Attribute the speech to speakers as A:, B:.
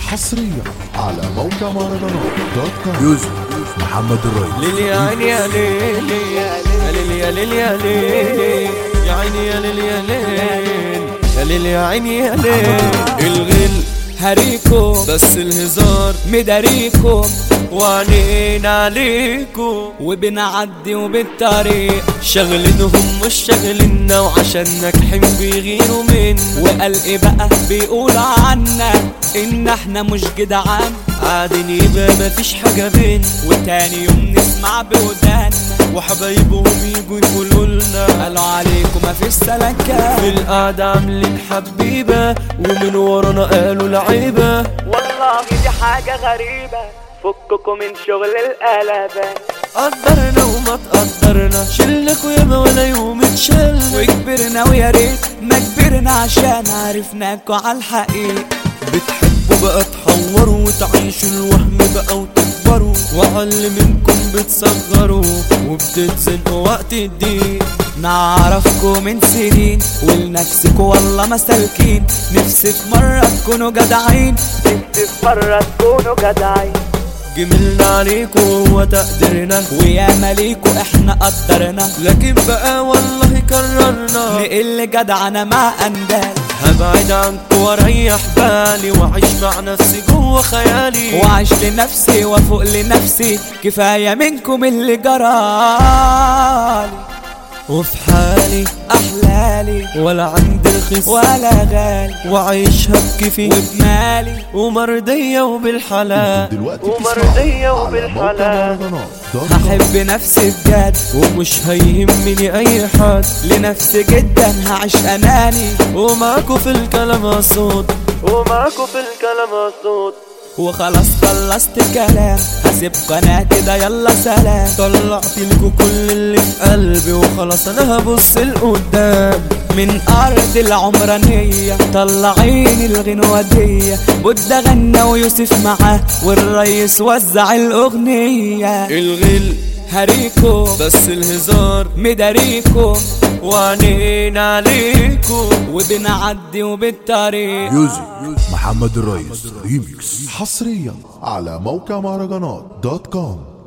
A: حصريا على موقع مهرجانات دوت كوم
B: يوسف محمد الريس
C: ليل يا عيني يا ليل يا ليل يا ليل يا ليل يا عيني يا ليل يا ليل يا ليل يا عيني يا ليل الغل هريكم بس الهزار مداريكم وعنين عليكم
D: وبنعدي وبالطريق
C: شغلينهم مش شغلنا وعشان ناجحين بيغيروا منا
D: وقلقي بقى بيقولوا عنا ان احنا مش جدعان
C: قاعدين يبقى مفيش حاجة بينا
D: وتاني يوم نسمع بودانا
C: وحبايبهم يجوا يقولوا لنا
D: قالوا عليكم مفيش سلكة
C: في القعدة عاملين حبيبة ومن ورانا قالوا لعيبة
D: والله دي حاجة غريبة فككم من شغل القلبة
C: قدرنا وما تقدرنا شلكوا ياما ولا يوم اتشل
D: وكبرنا ويا ريت ما كبرنا عشان عرفناكوا على الحقيقة
C: بتحبوا بقى تحوروا وتعيشوا الوهم بقى وتكبروا وأقل منكم بتصغروا وبتتزنقوا وقت الضيق
D: نعرفكم من سنين ولنفسكوا والله مسالكين نفسي في مرة تكونوا جدعين نفسي في مرة تكونوا جدعين
C: جملنا عليكوا وهو تقديرنا
D: ويا مليكوا احنا قدرنا
C: لكن بقى والله كررنا
D: نقل جدعنا مع اندال
C: هبعد عنكوا واريح بالي واعيش مع نفسي جوه خيالي
D: وعيش لنفسي وافوق لنفسي كفاية منكم اللي جرالي
C: وفي حالي
D: احلالي
C: ولا عندي رخيص
D: ولا غالي
C: وعيشها بكيفي
D: وبمالي
C: ومرضية وبالحلال
A: دلوقتي
C: ومرضية
A: بتسمع على موقع
C: وبالحلال
A: مهرجانات دوت كوم
D: هحب نفسي بجد
C: ومش هيهمني اي حد
D: لنفسي جدا هعيش اناني
C: ومعاكوا في الكلام اصوت ومعاكوا في الكلام اصوت
D: وخلاص خلصت كلام هسيبكوا انا كده يلا سلام
C: طلعت لكوا كل اللي في قلبي وخلاص انا هبص لقدام
D: من ارض العمرانية طلعين الغنوة دي بودة غنى ويوسف معاه والريس وزع الاغنية
C: الغل
D: هريكم
C: بس الهزار
D: مداريكم
C: وعنين عليكم
D: وبنعدي وبالطريق
B: يوسف محمد الريس ريميكس
A: حصريا على موقع مهرجانات دوت كوم